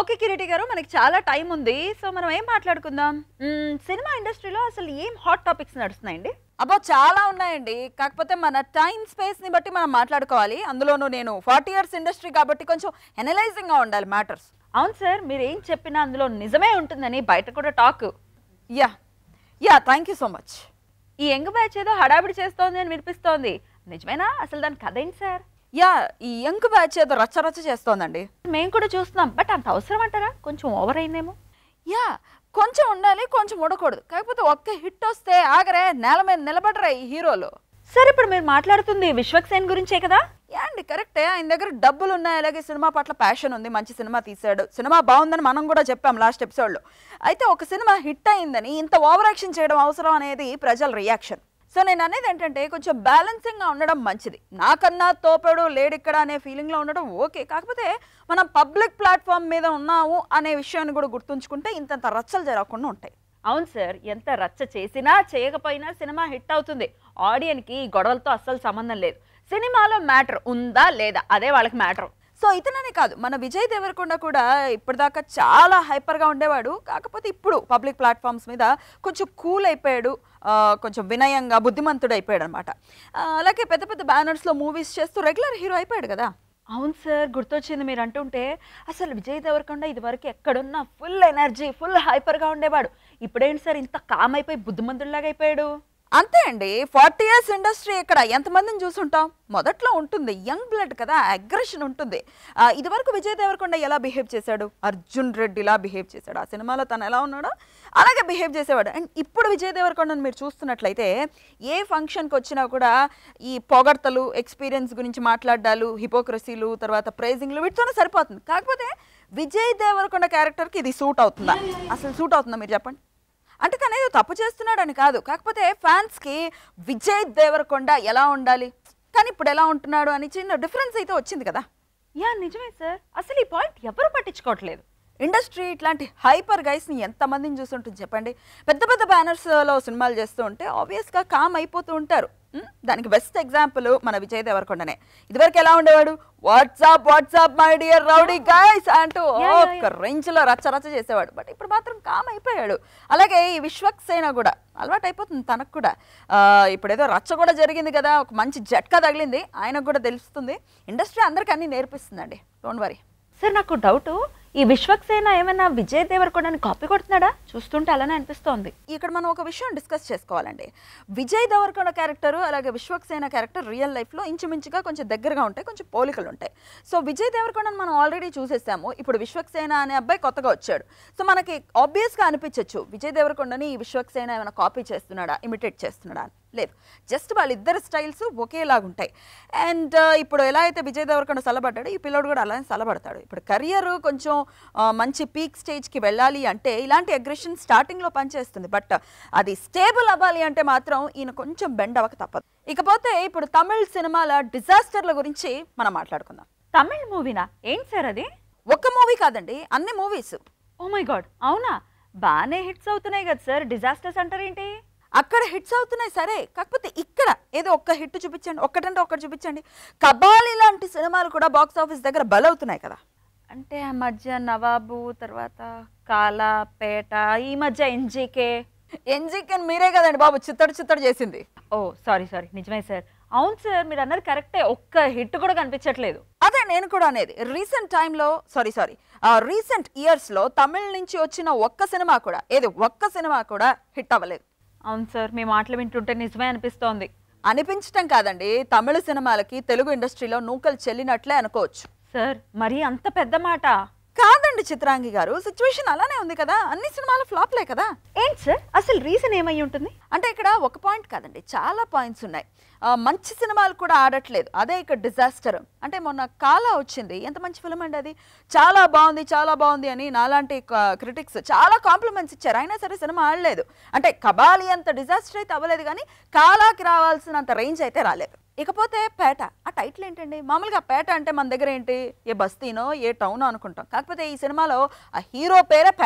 Okay Kireeti గారు మనకి చాలా టైం ఉంది సో మనం ఏం మాట్లాడుకుందాం మ్మ్, సినిమా ఇండస్ట్రీలో అసలు ఏం హాట్ టాపిక్స్ నడుస్తున్నాయండి అబ్బో చాలా ఉన్నాయండి కాకపోతే మన టైం స్పేస్ ని బట్టి మనం మాట్లాడుకోవాలి అందులోనూ నేను ఫార్టీ ఇయర్స్ ఇండస్ట్రీ కాబట్టి కొంచెం ఎనలైజింగ్ గా ఉండాలి మ్యాటర్స్ అవును సార్ మీరు ఏం చెప్పినా అందులో నిజమే ఉంటుందని బయట కూడా talk yeah yeah thank you so much ఈ యంగ్ బ్యాచ్ ఏదో హడావిడి చేస్తోంది అని వినిపిస్తోంది నిజమేనా అసలు దాని కథ ఏంటి సార్ యా ఈ యంగ్ బ్యాచ్ ఏదో రచ్చ రచ్చ చేస్తోందండి మేము కూడా చూస్తున్నాం బట్ అంత అవసరం అంటారా కొంచెం ఓవర్ అయిందేమో యా కొంచెం ఉండాలి కొంచెం ఉండకూడదు కాకపోతే ఒక్క హిట్ వస్తే ఆగరే నేల మీద నిలబడరా ఈ హీరోలు సార్ ఇప్పుడు మీరు మాట్లాడుతుంది విశ్వక్సేన్ గురించే కదా యా అండి కరెక్టే ఆయన దగ్గర డబ్బులు ఉన్నాయి అలాగే సినిమా పట్ల ప్యాషన్ ఉంది మంచి సినిమా తీశాడు సినిమా బాగుందని మనం కూడా చెప్పాం లాస్ట్ ఎపిసోడ్లో అయితే ఒక సినిమా హిట్ అయిందని ఇంత ఓవర్ యాక్షన్ చేయడం అవసరం అనేది ప్రజల రియాక్షన్ సో నేను అనేది ఏంటంటే కొంచెం బ్యాలెన్సింగ్గా ఉండడం మంచిది నాకన్నా తోపడు లేడిక్కడ అనే ఫీలింగ్లో ఉండడం ఓకే కాకపోతే మనం పబ్లిక్ ప్లాట్ఫామ్ మీద ఉన్నాము అనే విషయాన్ని కూడా గుర్తుంచుకుంటే ఇంతంత రచ్చలు జరగకుండా ఉంటాయి అవును సార్ ఎంత రచ్చ చేసినా చేయకపోయినా సినిమా హిట్ అవుతుంది ఆడియన్కి ఈ గొడవలతో అస్సలు సంబంధం లేదు సినిమాలో మ్యాటర్ ఉందా లేదా అదే వాళ్ళకి మ్యాటర్ సో ఇతననే కాదు మన విజయ్ దేవరకొండ కూడా ఇప్పటిదాకా చాలా హైపర్గా ఉండేవాడు కాకపోతే ఇప్పుడు పబ్లిక్ ప్లాట్ఫామ్స్ మీద కొంచెం కూల్ అయిపోయాడు ఆ, కొంచెం వినయంగా బుద్ధిమంతుడు అయిపోయాడు అనమాట అలాగే పెద్ద పెద్ద బ్యానర్స్లో మూవీస్ చేస్తూ రెగ్యులర్ హీరో అయిపోయాడు కదా అవును సార్ గుర్తొచ్చింది మీరు అంటుంటే అసలు విజయ్ దేవరకొండ ఇదివరకు ఎక్కడున్నా ఫుల్ ఎనర్జీ ఫుల్ హైపర్గా ఉండేవాడు ఇప్పుడేంటి సార్ ఇంత కామ్ అయిపోయి బుద్ధిమంతుడిలాగా అయిపోయాడు అంతే అండి ఫార్టీ ఇయర్స్ ఇండస్ట్రీ ఇక్కడ ఎంతమందిని చూసుంటాం మొదట్లో ఉంటుంది యంగ్ బ్లడ్ కదా అగ్రెషన్ ఉంటుంది ఆ, ఇదివరకు విజయ్ దేవరకొండ ఎలా బిహేవ్ చేశాడు అర్జున్ రెడ్డిలా బిహేవ్ చేశాడు ఆ సినిమాలో తను ఎలా ఉన్నాడో అలాగే బిహేవ్ చేసేవాడు అండ్ ఇప్పుడు విజయ్ దేవరకొండను మీరు చూస్తున్నట్లయితే ఏ ఫంక్షన్కి వచ్చినా కూడా ఈ పొగడ్తలు ఎక్స్పీరియన్స్ గురించి మాట్లాడాలు హిపోక్రసీలు తర్వాత ప్రైజింగ్లు వీటితోనే సరిపోతుంది కాకపోతే విజయ్ దేవరకొండ క్యారెక్టర్కి ఇది సూట్ అవుతుందా అసలు సూట్ అవుతుందా మీరు చెప్పండి అంటే తను ఏదో తప్పు చేస్తున్నాడని కాదు కాకపోతే ఫ్యాన్స్కి విజయ్ దేవరకొండ ఎలా ఉండాలి కానీ ఇప్పుడు ఎలా ఉంటున్నాడు అని చిన్న డిఫరెన్స్ అయితే వచ్చింది కదా యా నిజమే సార్ అసలు ఈ పాయింట్ ఎవరు పట్టించుకోవట్లేదు ఇండస్ట్రీ ఇట్లాంటి హైపర్ గైస్ని ఎంతమందిని చూస్తుంటుంది చెప్పండి పెద్ద పెద్ద బ్యానర్స్లో సినిమాలు చేస్తూ ఉంటే ఆబ్వియస్గా కామ్ అయిపోతూ ఉంటారు ఉం? దానికి బెస్ట్ ఎగ్జాంపుల్ మన విజయ్ దేవరకొండనే ఇదివరకు ఎలా ఉండేవాడు what's up what's up my dear rowdy guys అంటూ Yeah, yeah, ఒక రేంజ్లో రచ్చ రచ్చ చేసేవాడు బట్ ఇప్పుడు మాత్రం కామ్ అయిపోయాడు అలాగే ఈ విశ్వక్సేన కూడా అలవాటు అయిపోతుంది తనకు కూడా ఆ, ఇప్పుడు ఏదో రచ్చ కూడా జరిగింది కదా ఒక మంచి జట్కా తగిలింది ఆయనకు కూడా తెలుస్తుంది ఇండస్ట్రీ అందరికీ అన్ని నేర్పిస్తుందండి డోంట్ వరీ సార్ నాకు డౌట్ ఈ విశ్వక్సేన ఏమైనా విజయ్ దేవరకొండని కాపీ కొడుతున్నాడా చూస్తుంటే అలానే అనిపిస్తోంది ఇక్కడ మనం ఒక విషయం డిస్కస్ చేసుకోవాలండి విజయ్ దేవరకొండ క్యారెక్టర్ అలాగే విశ్వక్సేన క్యారెక్టర్ రియల్ లైఫ్లో ఇంచుమించుగా కొంచెం దగ్గరగా ఉంటాయి కొంచెం పోలికలు ఉంటాయి సో విజయ్ దేవరకొండను మనం ఆల్రెడీ చూసేసాము ఇప్పుడు విశ్వక్సేన అనే అబ్బాయి కొత్తగా వచ్చాడు సో మనకి ఆబ్వియస్గా అనిపించవచ్చు విజయ్ దేవరకొండని ఈ విశ్వక్సేన ఏమైనా కాపీ చేస్తున్నాడా ఇమిటేట్ చేస్తున్నాడా అని లేదు జస్ట్ వాళ్ళిద్దరు స్టైల్స్ ఒకేలాగుంటాయి అండ్ ఇప్పుడు ఎలా అయితే విజయ్ దేవరకొండ సలబడ్డాడు ఈ పిల్లోడు కూడా అలానే సలబడతాడు ఇప్పుడు కెరియర్ కొంచెం ఆ, మంచి పీక్ స్టేజ్కి వెళ్ళాలి అంటే ఇలాంటి అగ్రెషన్ స్టార్టింగ్లో పనిచేస్తుంది బట్ అది స్టేబుల్ అవ్వాలి అంటే మాత్రం ఈయన కొంచెం బెండ్ అవ్వక తప్పదు ఇకపోతే ఇప్పుడు తమిళ్ సినిమాల డిజాస్టర్ల గురించి మనం మాట్లాడుకుందాం తమిళ్ మూవీనా ఏంటి సార్ అది ఒక్క మూవీ కాదండి అన్ని మూవీస్ ఓ మై గాడ్ అవునా బాగానే హిట్స్ అవుతున్నాయి కదా సార్ డిజాస్టర్స్ అంటారేంటి అక్కడ హిట్స్ అవుతున్నాయి సరే కాకపోతే ఇక్కడ ఏదో ఒక్క హిట్ చూపించండి ఒక్కటంటే ఒక్కటి చూపించండి కబాలి లాంటి సినిమాలు కూడా బాక్స్ ఆఫీస్ దగ్గర బలవుతున్నాయి కదా అంటే ఆ మధ్య నవాబు తర్వాత కాలా పేట ఈ మధ్య ఎన్జీకే ఎన్జికెన్ మీరే కదండి బాబు చిత్తడి చిత్తడి చేసింది ఓ సారీ సారీ నిజమే సార్ అవును సార్ మీరు అన్నది కరెక్టే ఒక్క హిట్ కూడా కనిపించట్లేదు అదే నేను కూడా అనేది రీసెంట్ టైంలో సారీ సారీ రీసెంట్ ఇయర్స్లో తమిళ్ నుంచి వచ్చిన ఒక్క సినిమా కూడా ఏది ఒక్క సినిమా కూడా హిట్ అవ్వలేదు అవును సార్ మీ మాటలు వింటుంటే నిజమే అనిపిస్తోంది అనిపించటం కాదండి తమిళ సినిమాలకి తెలుగు ఇండస్ట్రీలో నూకలు చెల్లినట్లే అనుకోవచ్చు సార్ మరీ అంత పెద్ద మాట కాదండి చిత్రాంగి గారు సిచ్యువేషన్ అలానే ఉంది కదా అన్ని సినిమాలు ఫ్లాప్లే కదా ఏంటి సార్ అసలు రీజన్ ఏమై ఉంటుంది అంటే ఇక్కడ ఒక పాయింట్ కాదండి చాలా పాయింట్స్ ఉన్నాయి ఆ, మంచి సినిమాలు కూడా ఆడట్లేదు అదే ఇక్కడ డిజాస్టర్ అంటే మొన్న కాలా వచ్చింది ఎంత మంచి ఫిల్మ్ అండి అది చాలా బాగుంది చాలా బాగుంది అని నాలాంటి క్రిటిక్స్ చాలా కాంప్లిమెంట్స్ ఇచ్చారు అయినా సరే సినిమా ఆడలేదు అంటే కబాలి అంత డిజాస్టర్ అయితే అవ్వలేదు కానీ కాలాకి రావాల్సినంత రేంజ్ అయితే రాలేదు ఇకపోతే పేట ఆ టైటిల్ ఏంటండి మామూలుగా పేట అంటే మన దగ్గర ఏంటి ఏ బస్తీనో ఏ టౌనో అనుకుంటాం కాకపోతే ఈ సినిమాలో ఆ హీరో పేరే పేట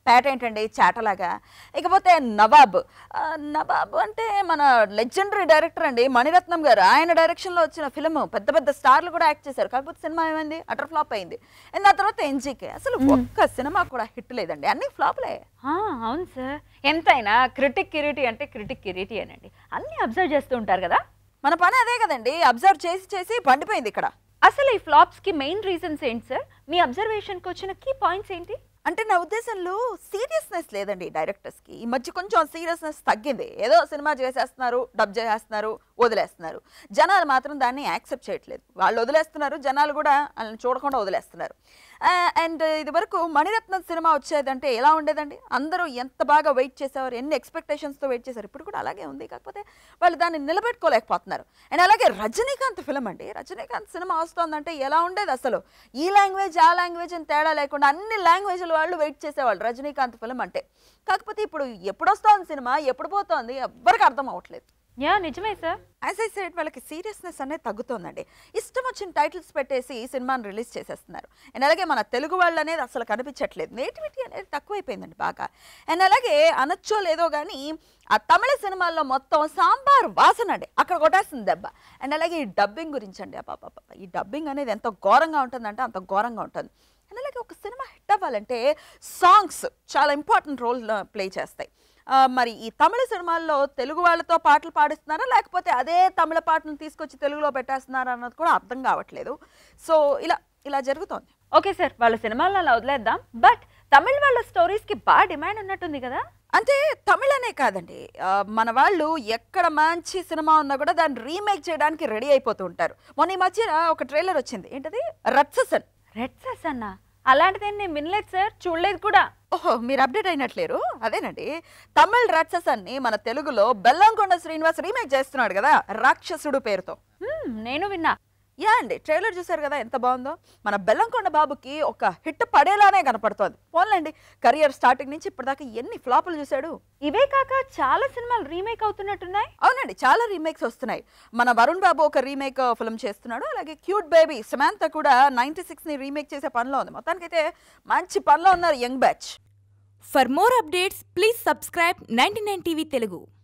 పేట ఏంటండి చాటలాగా ఇకపోతే నవాబ్ ఆ, నవాబ్ అంటే మన లెజెండరీ డైరెక్టర్ అండి మణిరత్నం గారు ఆయన డైరెక్షన్లో వచ్చిన ఫిల్మ్ పెద్ద పెద్ద స్టార్లు కూడా యాక్ట్ చేశారు కాకపోతే సినిమా ఏమైంది అటర్ ఫ్లాప్ అయింది అండ్ ఆ తర్వాత ఎన్జీకే అసలు ఒక్క సినిమా కూడా హిట్ లేదండి అన్ని ఫ్లాప్లే ఆ, అవును సార్ ఎంతైనా క్రిటిక్ కిరీటి అంటే క్రిటిక్ కిరీటి అనండి అన్నీ అబ్జర్వ్ చేస్తూ ఉంటారు కదా మన పని అదే కదండి అబ్జర్వ్ చేసి చేసి పండిపోయింది ఇక్కడ అసలు ఈ ఫ్లాప్స్కి మెయిన్ రీజన్స్ ఏంటి సార్ మీ అబ్జర్వేషన్కి వచ్చిన కీ పాయింట్స్ ఏంటి అంటే నా ఉద్దేశంలో సీరియస్నెస్ లేదండి డైరెక్టర్స్కి ఈ మధ్య కొంచెం సీరియస్నెస్ తగ్గింది ఏదో సినిమా చేసేస్తున్నారు డబ్ చేసేస్తున్నారు వదిలేస్తున్నారు జనాలు మాత్రం దాన్ని యాక్సెప్ట్ చేయట్లేదు వాళ్ళు వదిలేస్తున్నారు జనాలు కూడా వాళ్ళని చూడకుండా వదిలేస్తున్నారు అండ్ ఇది వరకు మణిరత్నం సినిమా వచ్చేదంటే ఎలా ఉండేదండి అందరూ ఎంత బాగా వెయిట్ చేసేవారు ఎన్ని ఎక్స్పెక్టేషన్స్తో వెయిట్ చేశారు ఇప్పుడు కూడా అలాగే ఉంది కాకపోతే వాళ్ళు దాన్ని నిలబెట్టుకోలేకపోతున్నారు అండ్ అలాగే రజనీకాంత్ ఫిల్మ్ అండి రజనీకాంత్ సినిమా వస్తోందంటే ఎలా ఉండేది అసలు ఈ లాంగ్వేజ్ ఆ లాంగ్వేజ్ అని తేడా లేకుండా అన్ని లాంగ్వేజ్ల వాళ్ళు వెయిట్ చేసేవాళ్ళు రజనీకాంత్ ఫిల్మ్ అంటే కాకపోతే ఇప్పుడు ఎప్పుడు వస్తోంది సినిమా ఎప్పుడు పోతోంది ఎవ్వరికి అర్థం అవ్వట్లేదు యా నిజమే సార్ యాజ్ ఐ సైడ్ వాళ్ళకి సీరియస్నెస్ అనేది తగ్గుతోందండి ఇష్టం వచ్చిన టైటిల్స్ పెట్టేసి ఈ సినిమాని రిలీజ్ చేసేస్తున్నారు అండ్ అలాగే మన తెలుగు వాళ్ళు అనేది అసలు కనిపించట్లేదు నేటివిటీ అనేది తక్కువైపోయిందండి బాగా అండ్ అలాగే అనొచ్చో లేదో కానీ ఆ తమిళ సినిమాల్లో మొత్తం సాంబార్ వాసన అండి అక్కడ కొట్టేస్తుంది దెబ్బ అండ్ అలాగే ఈ డబ్బింగ్ గురించి అండి అబ్బా ఈ డబ్బింగ్ అనేది ఎంత ఘోరంగా ఉంటుందంటే అంత ఘోరంగా ఉంటుంది అండ్ అలాగే ఒక సినిమా హిట్ అవ్వాలంటే సాంగ్స్ చాలా ఇంపార్టెంట్ రోల్ ప్లే చేస్తాయి ఆ, మరి ఈ తమిళ సినిమాల్లో తెలుగు వాళ్ళతో పాటలు పాడిస్తున్నారా లేకపోతే అదే తమిళ పాటను తీసుకొచ్చి తెలుగులో పెట్టేస్తున్నారా అన్నది కూడా అర్థం కావట్లేదు సో ఇలా ఇలా జరుగుతోంది ఓకే సార్ వాళ్ళ సినిమాలను అలా వదిలేద్దాం బట్ తమిళ్ వాళ్ళ స్టోరీస్కి బాగా డిమాండ్ ఉన్నట్టుంది కదా అంటే తమిళనే కాదండి ఆ, మన వాళ్ళు ఎక్కడ మంచి సినిమా ఉన్నా కూడా దాన్ని రీమేక్ చేయడానికి రెడీ అయిపోతూ ఉంటారు మొన్న ఈ మధ్యన ఒక ట్రైలర్ వచ్చింది ఏంటది రత్ససన్ రెడ్ సస్ అన్న అలాంటిదేం నేను వినలేదు సార్ చూడలేదు కూడా ఓహో మీరు అప్డేట్ అయినట్లేరు అదేనండి తమిళ్ రాక్షసన్ని మన తెలుగులో బెల్లంకొండ శ్రీనివాస్ రీమేక్ చేస్తున్నాడు కదా రాక్షసుడు పేరుతో హ్మ్, నేను విన్నా యా అండి ట్రైలర్ చూసారు కదా ఎంత బాగుందో మన బెల్లంకొండ బాబుకి ఒక హిట్ పడేలానే కనపడుతోంది పోన్లేండి కెరియర్ స్టార్టింగ్ నుంచి ఇప్పటిదాకా ఎన్ని ఫ్లాపులు చూశాడు ఇవే కాక చాలా సినిమాలు రీమేక్ అవుతున్నట్టున్నాయి అవునండి చాలా రీమేక్స్ వస్తున్నాయి మన వరుణ్ బాబు ఒక రీమేక్ ఫిల్మ్ చేస్తున్నాడు అలాగే క్యూట్ బేబీ సమాంత కూడా నైన్టీ ని రీమేక్ చేసే పనిలో ఉంది మొత్తానికైతే మంచి పనిలో ఉన్నారు young batch For more updates, please subscribe 99 TV Telugu.